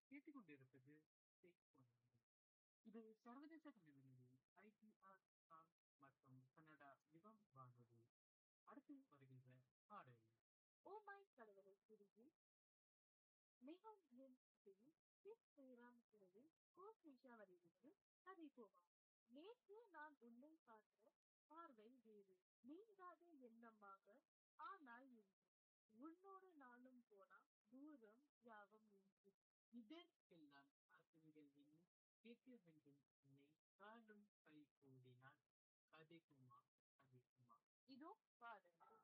கேட்டுக்கொண்டிருப்பது செய்திக்கொண்டிருந்தது இது சர்வதேச கணிதமொழி ஐபிஆர் மற்றும் கனடா யுகம் வானொலி அடுத்து வருகின்ற பாடல் ஓ மை கடவுளை குருவி மிகவும் என் இசையில் சிஸ் ஸ்ரீராம் குரலில் கோ ஸ்ரீஷா வடிவிற்கு கதை போவார் நேற்று நான் உன்னை பார்த்த பார்வை வேறு நீங்காத எண்ணமாக ஆனால் இன்று உன்னோடு நானும் போனா தூரம் யாவும் இன்று இதற்கெல்லாம் அர்த்தங்கள் எண்ணி கேட்க வேண்டும் என்னை காணும் கை கூடினால் கதைக்குமா கதைக்குமா இதோ பாடல்